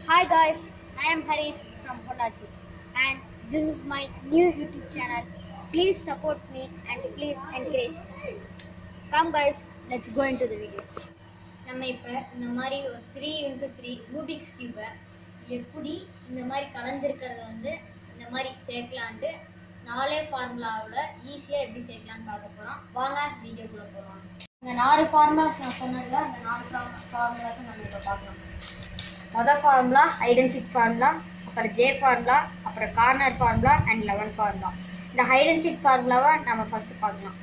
Hi guys, I am Harish from Pollachi and this is my new YouTube channel. Please support me and please encourage me. Come guys, let's go into the video. நம்ம இப்போ இந்த மாதிரி ஒரு three into three Rubik's கியூபை எப்படி இந்த மாதிரி கலந்துருக்கிறத வந்து இந்த மாதிரி சேர்க்கலான்ட்டு நாலே ஃபார்முலாவில் ஈஸியாக எப்படி சேர்க்கலான்னு பார்க்க போகிறோம் வாங்க வீடியோக்குள்ளே போகலாம் இந்த நாலு ஃபார்முலாஸ் நான் சொன்னதில்ல அந்த நாலு ஃபார்முலாஸும் நம்ம இப்போ பார்க்கலாம் மொதல் ஃபார்முலா ஹைடன்சிக் ஃபார்முலா அப்புறம் ஜே ஃபார்முலா அப்புறம் corner formula and eleven formula இந்த ஹைடன்சிக் ஃபார்முலாவை நம்ம ஃபஸ்ட்டு பார்க்கலாம்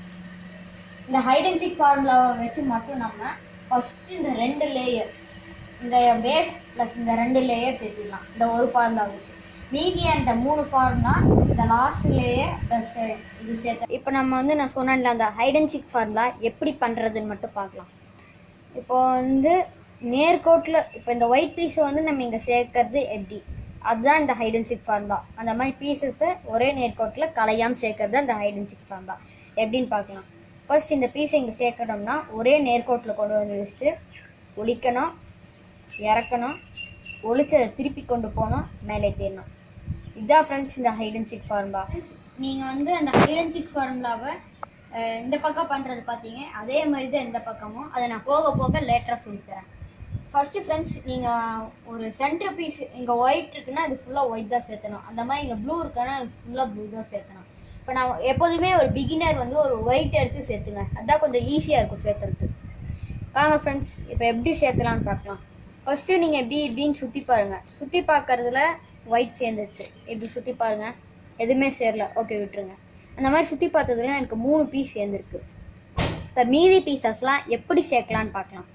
இந்த ஹைடன்சிக் ஃபார்முலாவை வச்சு மட்டும் நம்ம ஃபஸ்ட்டு இந்த ரெண்டு லேயர் இந்த பேஸ் ப்ளஸ் இந்த ரெண்டு லேயர் சேர்த்துக்கலாம் இந்த ஒரு ஃபார்முலா வச்சு மீதி அந்த மூணு ஃபார்முலா இந்த லாஸ்ட் லேயர் ப்ளஸ் இது சேர்த்து இப்போ நம்ம வந்து நான் சொன்னேன்ல அந்த ஹைடன்சிக் ஃபார்முலா எப்படி பண்ணுறதுன்னு மட்டும் பார்க்கலாம் இப்போ வந்து நேர்கோட்டில் இப்போ இந்த ஒயிட் பீஸை வந்து நம்ம இங்கே சேர்க்கறது எப்படி அதுதான் இந்த ஹைடன்சிக் ஃபார்முலா அந்த மாதிரி பீசஸை ஒரே நேர்கோட்டில் கலையாமல் சேர்க்கறது அந்த ஹைடன்சிக் ஃபார்முலா எப்படின்னு பார்க்கலாம் ஃபர்ஸ்ட் இந்த பீஸை இங்கே சேர்க்கணும்னா ஒரே நேர்கோட்டில் கொண்டு வந்து வச்சுட்டு ஒழிக்கணும் இறக்கணும் ஒழிச்சதை திருப்பி கொண்டு போகணும் மேலே தேரணும் இதுதான் ஃப்ரெண்ட்ஸ் இந்த ஹைடன்சிக் ஃபார்முலா நீங்கள் வந்து அந்த ஹைடன்சிக் ஃபார்முலாவை இந்த பக்கம் பண்ணுறது பார்த்தீங்க அதே மாதிரி தான் இந்த பக்கமும் அதை நான் போக போக லேட்டராக சொல்லித்தரேன் ஃபஸ்ட்டு ஃப்ரெண்ட்ஸ் நீங்கள் ஒரு சென்டர் பீஸ் இங்கே ஒயிட் இருக்குன்னா அது ஃபுல்லாக ஒயிட் தான் சேர்த்தணும் அந்த மாதிரி இங்கே ப்ளூ இருக்குன்னா அது ஃபுல்லாக ப்ளூ தான் சேர்த்தணும் இப்போ நான் எப்போதுமே ஒரு பிகினர் வந்து ஒரு ஒயிட் எடுத்து சேர்த்துங்க அதான் கொஞ்சம் ஈஸியாக இருக்கும் சேர்த்துறதுக்கு வாங்க ஃப்ரெண்ட்ஸ் இப்போ எப்படி சேர்த்தலாம்னு பார்க்கலாம் ஃபஸ்ட்டு நீங்கள் எப்படி இப்படின்னு சுற்றி பாருங்கள் சுற்றி பார்க்கறதுல ஒயிட் சேர்ந்துருச்சு இப்படி சுற்றி பாருங்கள் எதுவுமே சேரல ஓகே விட்டுருங்க அந்த மாதிரி சுற்றி பார்த்ததுல எனக்கு மூணு பீஸ் சேர்ந்துருக்கு இப்போ மீதி பீசஸ்லாம் எப்படி சேர்க்கலான்னு பார்க்கலாம்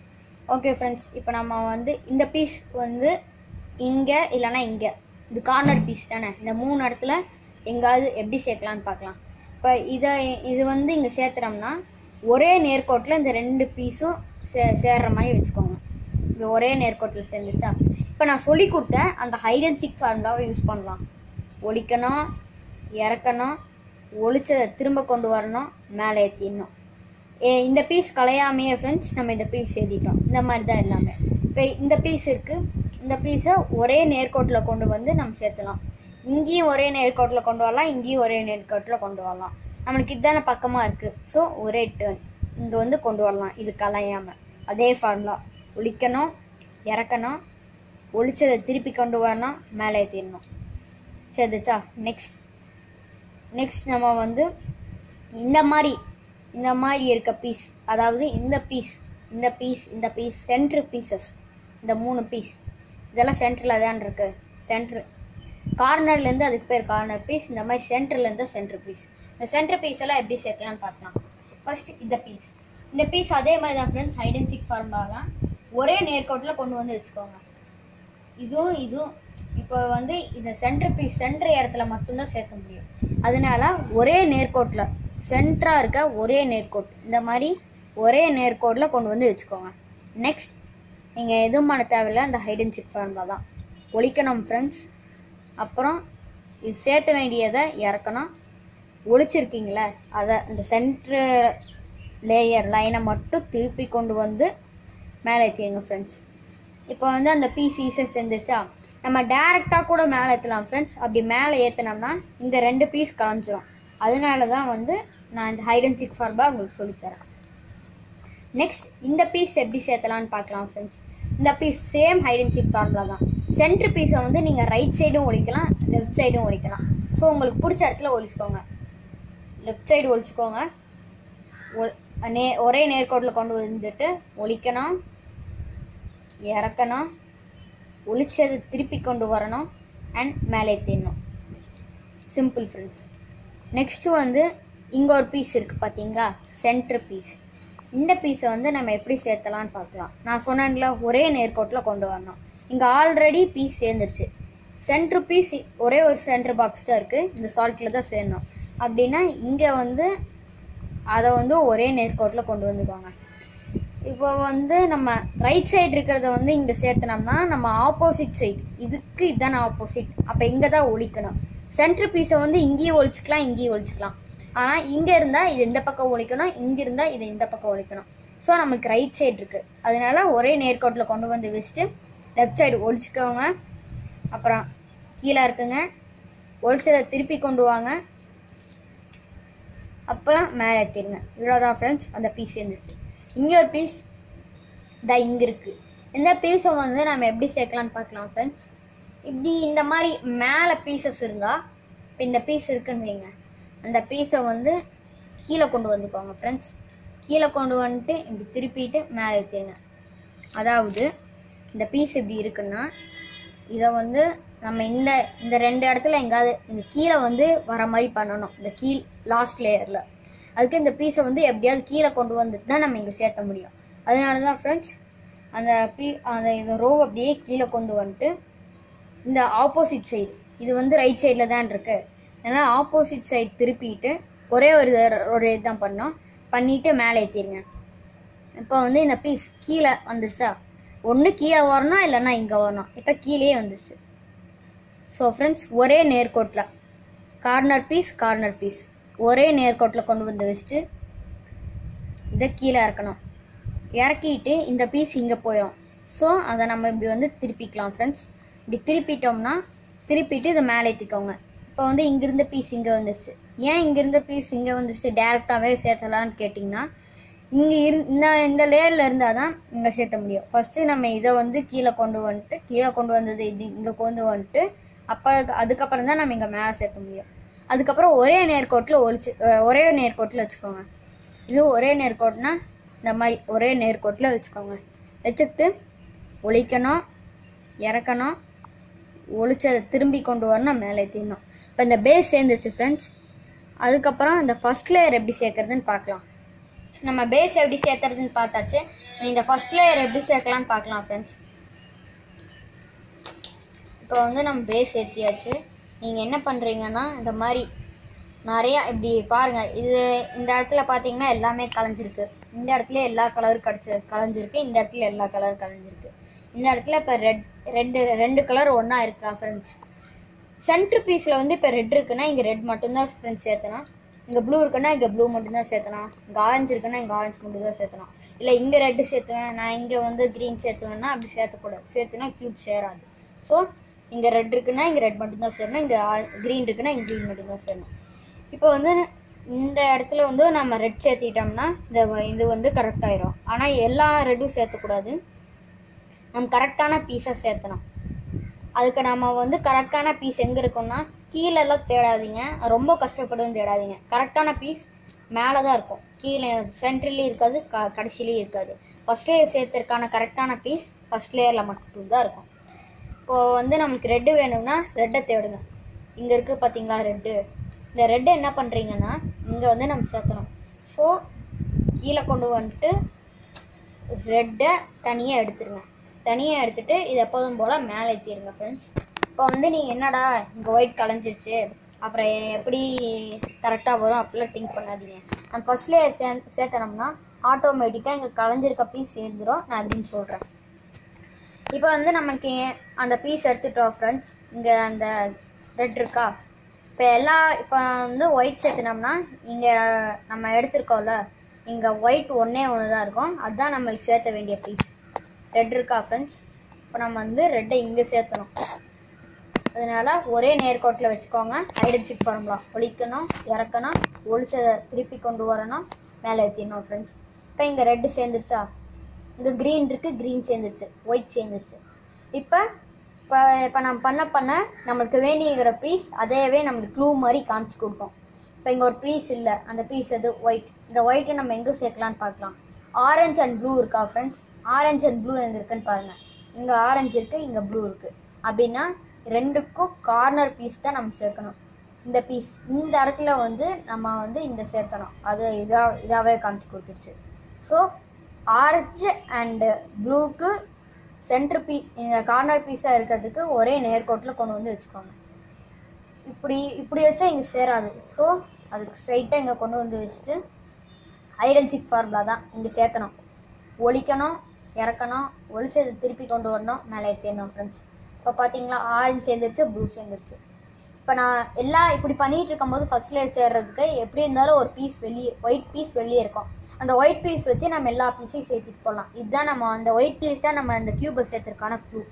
ஓகே ஃப்ரெண்ட்ஸ் இப்போ நம்ம வந்து இந்த பீஸ் வந்து இங்கே இல்லைன்னா இங்கே இது கார்னர் பீஸ் தானே இந்த மூணு இடத்துல எங்காவது எப்படி சேர்க்கலான்னு பார்க்கலாம் இப்போ இதை இது வந்து இங்கே சேர்த்துறோம்னா ஒரே நேர்கோட்டில் இந்த ரெண்டு பீஸும் சே சேர்ற மாதிரி வச்சுக்கோங்க இப்போ ஒரே நேர்கோட்டில் சேர்ந்துருச்சா இப்போ நான் சொல்லி கொடுத்தேன் அந்த ஹைடன்சிக் ஃபார்முலாவை யூஸ் பண்ணலாம் ஒழிக்கணும் இறக்கணும் ஒழிச்சதை திரும்ப கொண்டு வரணும் மேலே ஏற்றிடணும் ஏ இந்த பீஸ் கலையாமையே ஃப்ரெண்ட்ஸ் நம்ம இந்த பீஸ் எழுதிட்டோம் இந்த மாதிரி தான் எல்லாமே இப்போ இந்த பீஸ் இருக்குது இந்த பீஸை ஒரே நேர்கோட்டில் கொண்டு வந்து நம்ம சேர்த்துலாம் இங்கேயும் ஒரே நேர்கோட்டில் கொண்டு வரலாம் இங்கேயும் ஒரே நேர்கோட்டில் கொண்டு வரலாம் நம்மளுக்கு இதுதானே பக்கமாக இருக்குது ஸோ ஒரே டேர்ன் இங்கே வந்து கொண்டு வரலாம் இது கலையாமல் அதே ஃபார்முலா ஒழிக்கணும் இறக்கணும் ஒழிச்சதை திருப்பி கொண்டு வரணும் மேலே ஏற்றிடணும் சேர்ந்துச்சா நெக்ஸ்ட் நெக்ஸ்ட் நம்ம வந்து இந்த மாதிரி இந்த மாதிரி இருக்க பீஸ் அதாவது இந்த பீஸ் இந்த பீஸ் இந்த பீஸ் சென்ட்ரு பீசஸ் இந்த மூணு பீஸ் இதெல்லாம் சென்டரில் தான் இருக்குது சென்ட்ரு கார்னர்லேருந்து அதுக்கு பேர் கார்னர் பீஸ் இந்த மாதிரி சென்டர்லேருந்து சென்ட்ரு பீஸ் இந்த சென்டர் பீஸ் எல்லாம் எப்படி சேர்க்கலாம்னு பார்க்கலாம் ஃபர்ஸ்ட் இந்த பீஸ் இந்த பீஸ் அதே மாதிரி தான் ஃப்ரெண்ட்ஸ் ஹைடன்சிக் ஃபார்முலா தான் ஒரே நேர்கோட்டில் கொண்டு வந்து வச்சுக்கோங்க இதுவும் இதுவும் இப்போ வந்து இந்த சென்டர் பீஸ் சென்டர் இடத்துல மட்டும்தான் சேர்க்க முடியும் அதனால ஒரே நேர்கோட்டில் சென்டராக இருக்க ஒரே நேர்கோட் இந்த மாதிரி ஒரே நேர்கோட்டில் கொண்டு வந்து வச்சுக்கோங்க நெக்ஸ்ட் நீங்கள் எதுவும் பண்ண தேவையில்லை அந்த ஹைடன்சிக் ஃபார்முலா தான் ஒழிக்கணும் ஃப்ரெண்ட்ஸ் அப்புறம் இது சேர்த்த வேண்டியதை இறக்கணும் ஒழிச்சிருக்கீங்களே அதை இந்த சென்ட்ரு லேயர் லைனை மட்டும் திருப்பி கொண்டு வந்து மேலே ஏற்றிடுங்க ஃப்ரெண்ட்ஸ் இப்போ வந்து அந்த பீஸ் ஈஸியாக செஞ்சிருச்சா நம்ம டேரெக்டாக கூட மேலே ஏற்றலாம் ஃப்ரெண்ட்ஸ் அப்படி மேலே ஏற்றினோம்னா இந்த ரெண்டு பீஸ் கலைஞ்சிரும் அதனால தான் வந்து நான் இந்த ஹைடன்சிக் ஃபார்பா உங்களுக்கு சொல்லித்தரேன் நெக்ஸ்ட் இந்த பீஸ் எப்படி சேர்த்தலாம்னு பார்க்கலாம் ஃப்ரெண்ட்ஸ் இந்த பீஸ் சேம் ஹைடன்சிக் ஃபார்முலா தான் சென்ட்ரு பீஸை வந்து நீங்கள் ரைட் சைடும் ஒழிக்கலாம் லெஃப்ட் சைடும் ஒழிக்கலாம் ஸோ உங்களுக்கு பிடிச்ச இடத்துல ஒழிச்சுக்கோங்க லெஃப்ட் சைடு ஒழிச்சுக்கோங்க ஒ- நே ஒரே நேர்கோட்டில் கொண்டு வந்துட்டு ஒழிக்கணும் இறக்கணும் ஒழிச்சதை திருப்பி கொண்டு வரணும் அண்ட் மேலே தேடணும் சிம்பிள் ஃப்ரெண்ட்ஸ் நெக்ஸ்ட்டு வந்து இங்கே ஒரு பீஸ் இருக்குது பார்த்தீங்களா சென்டர் பீஸ் இந்த பீஸை வந்து நம்ம எப்படி சேர்த்தலாம்னு பார்க்கலாம் நான் சொன்னேன்ல ஒரே நேர்கோட்டில் கொண்டு வரணும் இங்கே ஆல்ரெடி பீஸ் சேர்ந்துருச்சு சென்ட்ரு பீஸ் ஒரே ஒரு சென்டர் பாக்ஸ் தான் இருக்குது இந்த சால்ட்டில் தான் சேரணும் அப்படின்னா இங்கே வந்து அதை வந்து ஒரே நேர்கோட்டில் கொண்டு வந்துக்குவாங்க இப்போ வந்து நம்ம ரைட் சைடு இருக்கிறத வந்து இங்கே சேர்த்தனோம்னா நம்ம ஆப்போசிட் சைடு இதுக்கு இதுதானே ஆப்போசிட் அப்போ இங்கே தான் ஒழிக்கணும் சென்டர் பீஸை வந்து இங்கேயும் ஒழிச்சிக்கலாம் இங்கேயும் ஒழிச்சிக்கலாம் ஆனால் இங்கே இருந்தால் இது இந்த பக்கம் ஒழிக்கணும் இங்கே இருந்தால் இது இந்த பக்கம் ஒழிக்கணும் ஸோ நமக்கு ரைட் சைடு இருக்குது அதனால ஒரே நேர்கோட்டில் கொண்டு வந்து வச்சுட்டு லெஃப்ட் சைடு ஒழிச்சுக்கோங்க அப்புறம் கீழே இருக்குங்க ஒழிச்சதை திருப்பி கொண்டு வாங்க அப்புறம் மேலே ஏற்றிடுங்க இவ்வளோதான் ஃப்ரெண்ட்ஸ் அந்த பீஸ் இருந்துச்சு இங்கே ஒரு பீஸ் இதா இங்கே இருக்குது இந்த பீஸை வந்து நம்ம எப்படி சேர்க்கலாம்னு பார்க்கலாம் ஃப்ரெண்ட்ஸ் இப்படி இந்த மாதிரி மேலே பீசஸ் இருந்தால் இப்போ இந்த பீஸ் இருக்குன்னு வைங்க அந்த பீஸை வந்து கீழே கொண்டு வந்துக்கோங்க ஃப்ரெண்ட்ஸ் கீழே கொண்டு வந்துட்டு இப்படி திருப்பிட்டு மேலே ஏற்றிடுங்க அதாவது இந்த பீஸ் இப்படி இருக்குன்னா இதை வந்து நம்ம இந்த இந்த ரெண்டு இடத்துல எங்காவது இந்த கீழே வந்து வர மாதிரி பண்ணணும் இந்த கீழ் லாஸ்ட் லேயரில் அதுக்கு இந்த பீஸை வந்து எப்படியாவது கீழே கொண்டு வந்துட்டு தான் நம்ம இங்கே சேர்த்த முடியும் அதனால தான் ஃப்ரெண்ட்ஸ் அந்த பீ அந்த இந்த ரோ அப்படியே கீழே கொண்டு வந்துட்டு இந்த ஆப்போசிட் சைடு இது வந்து ரைட் சைடில் தான் இருக்கு அதனால் ஆப்போசிட் சைடு திருப்பிட்டு ஒரே ஒரு இது- ஒரு இதுதான் பண்ணோம் பண்ணிட்டு மேலே ஏற்றிடுங்க இப்போ வந்து இந்த பீஸ் கீழே வந்துருச்சா ஒன்று கீழே வரணும் இல்லைன்னா இங்கே வரணும் இப்போ கீழே வந்துருச்சு ஸோ ஃப்ரெண்ட்ஸ் ஒரே நேர்கோட்டில் கார்னர் பீஸ் கார்னர் பீஸ் ஒரே நேர்கோட்டில் கொண்டு வந்து வச்சுட்டு இதை கீழே இறக்கணும் இறக்கிட்டு இந்த பீஸ் இங்கே போயிடும் ஸோ அதை நம்ம இப்படி வந்து திருப்பிக்கலாம் ஃப்ரெண்ட்ஸ் இப்படி திருப்பிட்டோம்னா திருப்பிட்டு இதை மேலே ஏற்றிக்கோங்க இப்போ வந்து இங்கிருந்த பீஸ் இங்கே வந்துருச்சு ஏன் இங்கிருந்த பீஸ் இங்கே வந்துருச்சு டேரெக்டாகவே சேர்த்தலான்னு கேட்டிங்கன்னா இங்கே இரு இந்த இந்த லேயரில் இருந்தால் தான் இங்கே சேர்த்த முடியும் ஃபஸ்ட்டு நம்ம இதை வந்து கீழே கொண்டு வந்துட்டு கீழே கொண்டு வந்தது இது இங்கே கொண்டு வந்துட்டு அப்போ அதுக்கப்புறம் தான் நம்ம இங்கே மேலே சேர்த்த முடியும் அதுக்கப்புறம் ஒரே நேர்கோட்டில் ஒழிச்சு அஹ் ஒரே நேர்கோட்டில் வச்சுக்கோங்க இது ஒரே நேர்கோட்னா இந்த மாதிரி ஒரே நேர்கோட்டில் வச்சுக்கோங்க வச்சுட்டு ஒழிக்கணும் இறக்கணும் ஒழிச்சதை திரும்பி கொண்டு வரணும் மேலே ஏற்றிடணும் இப்போ இந்த பேஸ் சேர்ந்துச்சு ஃப்ரெண்ட்ஸ் அதுக்கப்புறம் இந்த ஃபர்ஸ்ட் லேயர் எப்படி சேர்க்கறதுன்னு பார்க்கலாம் So, நம்ம பேஸ் எப்படி சேர்த்துறதுன்னு பார்த்தாச்சு இந்த ஃபர்ஸ்ட் லேயர் எப்படி சேர்க்கலாம்னு பார்க்கலாம் ஃப்ரெண்ட்ஸ் இப்போ வந்து நம்ம பேஸ் ஏற்றியாச்சு நீங்கள் என்ன பண்ணுறீங்கன்னா இந்த மாதிரி நிறையா இப்படி பாருங்க இது இந்த இடத்துல பார்த்தீங்கன்னா எல்லாமே கலைஞ்சிருக்கு இந்த இடத்துல எல்லா கலரும் கடிச்சு கலைஞ்சிருக்கு இந்த இடத்துல எல்லா கலரும் கலைஞ்சிருக்கு இந்த இடத்துல இப்போ ரெட் ரெண்டு ரெண்டு கலர் ஒன்றா இருக்கா ஃப்ரெண்ட்ஸ் சென்டர் பீஸில் வந்து இப்போ ரெட் இருக்குன்னா இங்கே ரெட் மட்டும்தான் ஃப்ரெண்ட்ஸ் சேர்த்தணும் இங்கே ப்ளூ இருக்குன்னா இங்கே ப்ளூ மட்டும்தான் சேர்த்தணும் இங்கே ஆரஞ்சு இருக்குன்னா இங்கே ஆரஞ்சு மட்டும் தான் சேர்த்தணும் இல்லை இங்கே ரெட்டு சேர்த்துவேன் நான் இங்கே வந்து க்ரீன் சேர்த்துவேன்னா அப்படி சேர்த்தக்கூடாது சேர்த்துனா க்யூப் சேராது ஸோ இங்கே ரெட் இருக்குன்னா இங்கே ரெட் மட்டும்தான் சேரணும் இங்கே க்ரீன் இருக்குன்னா இங்கே க்ரீன் மட்டும்தான் சேரணும் இப்போ வந்து இந்த இடத்துல வந்து நம்ம ரெட் சேர்த்திட்டோம்னா இந்த வ- இது வந்து கரெக்ட் ஆயிரும் ஆனால் எல்லா ரெட்டும் சேர்த்தக்கூடாது நம்ம கரெக்டான பீஸை சேர்த்தணும் அதுக்கு நம்ம வந்து கரெக்டான பீஸ் எங்கே இருக்கும்னா கீழெல்லாம் தேடாதீங்க ரொம்ப கஷ்டப்படும் தேடாதீங்க கரெக்டான பீஸ் மேலே தான் இருக்கும் கீழே சென்ட்ரலையும் இருக்காது க கடைசிலையும் இருக்காது ஃபஸ்ட் லேயர் சேர்த்துருக்கான கரெக்டான பீஸ் ஃபஸ்ட் லேயரில் மட்டும்தான் இருக்கும் இப்போது வந்து நம்மளுக்கு ரெட்டு வேணும்னா ரெட்டை தேடுங்க இங்கே இருக்குது பார்த்தீங்களா ரெட்டு இந்த ரெட்டை என்ன பண்ணுறீங்கன்னா இங்கே வந்து நம்ம சேர்த்தணும் ஸோ கீழே கொண்டு வந்துட்டு ரெட்டை தனியாக எடுத்துருங்க தனியாக எடுத்துட்டு இது எப்போதும் போல் மேலே ஏற்றிடுங்க ஃப்ரெண்ட்ஸ் இப்போ வந்து நீங்கள் என்னடா இங்கே ஒயிட் கலைஞ்சிருச்சு அப்புறம் எப்படி கரெக்டாக வரும் அப்படிலாம் திங்க் பண்ணாதீங்க நம்ம ஃபர்ஸ்ட் லேயர் சே சேர்த்தனோம்னா ஆட்டோமேட்டிக்காக இங்கே கலைஞ்சிருக்க பீஸ் சேர்ந்துரும் நான் அப்படின்னு சொல்கிறேன் இப்போ வந்து நமக்கு அந்த பீஸ் எடுத்துட்டோம் ஃப்ரெண்ட்ஸ் இங்கே அந்த ரெட் இருக்கா இப்போ எல்லா இப்போ வந்து ஒயிட் சேர்த்துனோம்னா இங்கே நம்ம எடுத்திருக்கோம்ல இங்கே ஒயிட் ஒன்றே ஒன்று தான் இருக்கும் அதுதான் நம்மளுக்கு சேர்த்த வேண்டிய பீஸ் ரெட் இருக்கா ஃப்ரெண்ட்ஸ் இப்போ நம்ம வந்து ரெட்டை இங்கே சேர்த்தணும் அதனால ஒரே நேர்கோட்டில் வச்சுக்கோங்க ஐடென்டிக் ஃபார்முலா ஒழிக்கணும் இறக்கணும் ஒழிச்சதை திருப்பி கொண்டு வரணும் மேலே ஏற்றிடணும் ஃப்ரெண்ட்ஸ் இப்போ இங்கே ரெட்டு சேர்ந்துருச்சா இங்கே க்ரீன் இருக்குது க்ரீன் சேர்ந்துருச்சு ஒயிட் சேர்ந்துருச்சு இப்போ இப்போ இப்போ நம்ம பண்ண பண்ண நம்மளுக்கு வேண்டியங்கிற ப்ரீஸ் அதேவே நம்மளுக்கு க்ளூ மாதிரி காமிச்சு கொடுக்கும் இப்போ இங்கே ஒரு ப்ரீஸ் இல்லை அந்த பீஸ் எது ஒயிட் இந்த ஒயிட்டை நம்ம எங்கே சேர்க்கலான்னு பார்க்கலாம் ஆரஞ்சு அண்ட் ப்ளூ இருக்கா ஃப்ரெண்ட்ஸ் ஆரஞ்சு அண்ட் ப்ளூ எங்கே இருக்குன்னு பாருங்கள் இங்கே ஆரஞ்சு இருக்குது இங்கே ப்ளூ இருக்குது அப்படின்னா ரெண்டுக்கும் கார்னர் பீஸ் தான் நம்ம சேர்க்கணும் இந்த பீஸ் இந்த இடத்துல வந்து நம்ம வந்து இந்த சேர்த்தணும் அது இதா இதாகவே காமிச்சு கொடுத்துருச்சு ஸோ ஆரஞ்சு அண்டு ப்ளூக்கு சென்டர் பீ இங்கே கார்னர் பீஸாக இருக்கிறதுக்கு ஒரே நேர்கோட்டில் கொண்டு வந்து வச்சுக்கோங்க இப்படி இப்படி வச்சா இங்கே சேராது ஸோ அதுக்கு ஸ்ட்ரைட்டாக இங்கே கொண்டு வந்து வச்சுட்டு ஐடென்சிக் ஃபார்முலா தான் இங்கே சேர்த்தணும் ஒழிக்கணும் இறக்கணும் ஒழிச்சதை திருப்பி கொண்டு வரணும் மேலே ஏற்றிடணும் ஃப்ரெண்ட்ஸ் இப்போ பார்த்தீங்களா ஆரஞ்சு சேர்ந்துருச்சு ப்ளூ சேர்ந்துருச்சு இப்போ நான் எல்லாம் இப்படி பண்ணிட்டு இருக்கும்போது ஃபர்ஸ்ட் லேயர் சேர்றதுக்கு எப்படி இருந்தாலும் ஒரு பீஸ் வெளியே ஒயிட் பீஸ் வெளியே இருக்கும் அந்த ஒயிட் பீஸ் வச்சு நம்ம எல்லா பீஸையும் சேர்த்துட்டு போகலாம் இதுதான் நம்ம அந்த ஒயிட் பீஸ் தான் நம்ம அந்த கியூபை சேர்த்துருக்கான க்ளூ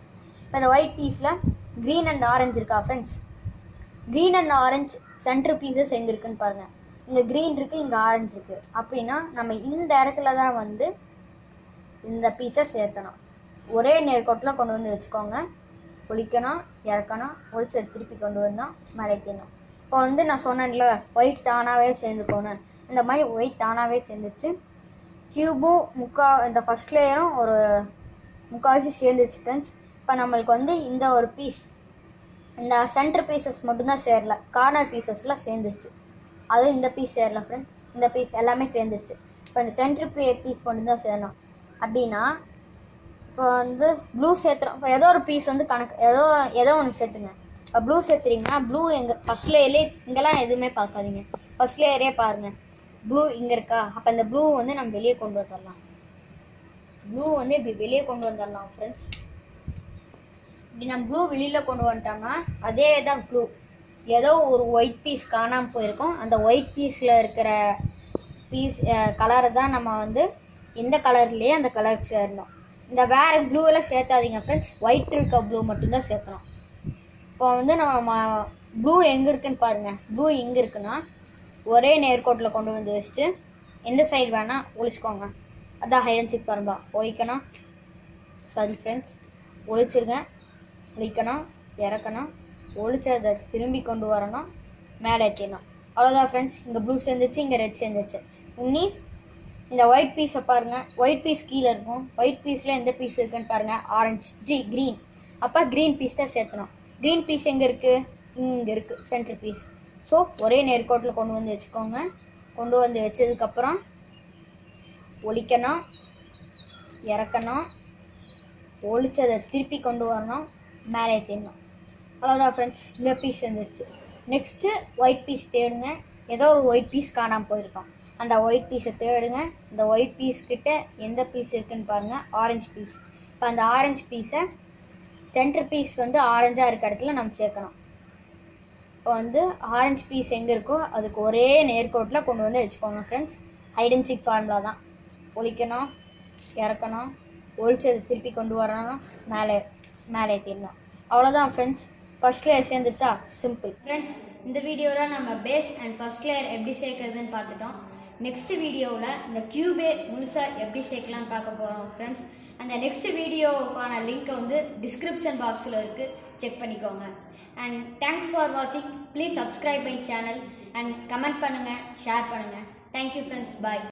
இப்போ இந்த ஒயிட் பீஸில் க்ரீன் அண்ட் ஆரஞ்சு இருக்கா friends green and orange centre pieces எங்கே இருக்குன்னு பாருங்கள் இங்கே க்ரீன் இருக்குது இங்கே ஆரஞ்சு இருக்குது அப்படின்னா நம்ம இந்த இடத்துல தான் வந்து இந்த பீஸை சேர்த்தணும் ஒரே நேர்கோட்டில் கொண்டு வந்து வச்சுக்கோங்க ஒழிக்கணும் இறக்கணும் ஒழிச்சு திருப்பி கொண்டு வந்தோம் மலைக்கணும் இப்போ வந்து நான் சொன்னேன்ல ஒயிட் தானாகவே சேர்ந்துக்கணும் இந்த மாதிரி ஒயிட் தானாகவே சேர்ந்துருச்சு க்யூபும் முக்கா இந்த ஃபஸ்ட் லேயரும் ஒரு முக்கால்வாசி சேர்ந்துருச்சு ஃப்ரெண்ட்ஸ் இப்போ நம்மளுக்கு வந்து இந்த ஒரு பீஸ் இந்த சென்டர் பீசஸ் மட்டும்தான் சேரல கார்னர் பீசஸ்லாம் சேர்ந்துருச்சு அதுவும் இந்த பீஸ் சேரல ஃப்ரெண்ட்ஸ் இந்த பீஸ் எல்லாமே சேர்ந்துருச்சு இப்போ இந்த சென்டர் பீ பீஸ் மட்டும்தான் சேரணும் அப்படின்னா இப்போ வந்து ப்ளூ சேர்த்துறோம் இப்போ ஏதோ ஒரு பீஸ் வந்து கணக்கு ஏதோ ஏதோ ஒன்று சேர்த்துங்க இப்போ ப்ளூ சேர்த்துறீங்கன்னா ப்ளூ எங்கே ஃபஸ்ட் லேயர்லேயே இங்கெல்லாம் எதுவுமே பார்க்காதீங்க ஃபஸ்ட் லேயரே பாருங்கள் ப்ளூ இங்கே இருக்கா அப்போ இந்த ப்ளூ வந்து நம்ம வெளியே கொண்டு வந்துடலாம் ப்ளூ வந்து இப்படி வெளியே கொண்டு வந்துடலாம் ஃப்ரெண்ட்ஸ் இப்படி நம்ம ப்ளூ வெளியில் கொண்டு வந்துட்டோம்னா அதே தான் ப்ளூ ஏதோ ஒரு ஒயிட் பீஸ் காணாமல் போயிருக்கும் அந்த ஒயிட் பீஸில் இருக்கிற பீஸ் கலரை தான் நம்ம வந்து எந்த கலர்லேயே அந்த கலருக்கு சேரணும் இந்த வேறு ப்ளூவெல்லாம் சேர்த்தாதீங்க ஃப்ரெண்ட்ஸ் ஒயிட் இருக்க ப்ளூ மட்டும்தான் சேர்த்தணும் இப்போ வந்து நம்ம ப்ளூ எங்கே இருக்குன்னு பாருங்கள் ப்ளூ எங்கே இருக்குன்னா ஒரே நேர்கோட்டில் கொண்டு வந்து வச்சுட்டு எந்த சைடு வேணால் ஒழிச்சுக்கோங்க அதான் ஹைடன் சிக் பாரும்பா ஒழிக்கணும் சாரி ஃப்ரெண்ட்ஸ் ஒழிச்சிருங்க ஒழிக்கணும் இறக்கணும் ஒழிச்சு அதை திரும்பி கொண்டு வரணும் மேலே ஏற்றிடணும் அவ்வளோதான் ஃப்ரெண்ட்ஸ் இங்கே ப்ளூ சேர்ந்துச்சு இங்கே ரெட் சேர்ந்துச்சு உன்னி இந்த ஒயிட் பீஸை பாருங்கள் ஒயிட் பீஸ் கீழே இருக்கும் ஒயிட் பீஸில் எந்த பீஸ் இருக்குன்னு பாருங்கள் ஆரஞ்சு ஜி க்ரீன் அப்போ க்ரீன் பீஸ் தான் சேர்த்தணும் க்ரீன் பீஸ் எங்கே இருக்குது இங்கே இருக்குது சென்டர் பீஸ் ஸோ ஒரே நேர்கோட்டில் கொண்டு வந்து வச்சுக்கோங்க கொண்டு வந்து வச்சதுக்கப்புறம் ஒழிக்கணும் இறக்கணும் ஒழிச்சு அதை திருப்பி கொண்டு வரணும் மேலே ஏற்றிடணும் அவ்வளோதான் ஃப்ரெண்ட்ஸ் இந்த பீஸ் வந்துருச்சு நெக்ஸ்ட்டு ஒயிட் பீஸ் தேடுங்க ஏதோ ஒரு ஒயிட் பீஸ் காணாமல் போயிருக்கோம் அந்த ஒயிட் பீஸை தேடுங்க இந்த ஒயிட் பீஸ் கிட்ட எந்த பீஸ் இருக்குன்னு பாருங்கள் ஆரஞ்சு பீஸ் இப்போ அந்த ஆரஞ்சு பீஸை சென்டர் பீஸ் வந்து ஆரஞ்சாக இருக்க இடத்துல நம்ம சேர்க்கணும் இப்போ வந்து ஆரஞ்சு பீஸ் எங்கே இருக்கோ அதுக்கு ஒரே நேர்கோட்டில் கொண்டு வந்து வச்சுக்கோங்க ஃப்ரெண்ட்ஸ் ஹைடன் சீக் ஃபார்முலா தான் ஒழிக்கணும் இறக்கணும் ஒழிச்சு அதை திருப்பி கொண்டு வரணும் மேலே மேலே ஏற்றிடணும் அவ்வளோதான் ஃப்ரெண்ட்ஸ் ஃபஸ்ட் லேயர் சேர்ந்துருச்சா சிம்பிள் ஃப்ரெண்ட்ஸ் இந்த வீடியோவில் நம்ம பேஸ் அண்ட் ஃபஸ்ட் லேயர் எப்படி சேர்க்கறதுன்னு பார்த்துட்டோம் நெக்ஸ்ட் வீடியோவில் இந்த கியூபே முழுசாக எப்படி சேர்க்கலாம்னு பார்க்க போகிறோம் ஃப்ரெண்ட்ஸ் அந்த நெக்ஸ்ட் வீடியோவுக்கான லிங்க் வந்து டிஸ்கிரிப்ஷன் பாக்ஸில் இருக்குது செக் பண்ணிக்கோங்க அண்ட் தேங்க்ஸ் ஃபார் வாட்சிங் please subscribe my channel and comment பண்ணுங்கள் ஷேர் பண்ணுங்கள் தேங்க்யூ ஃப்ரெண்ட்ஸ் பாய்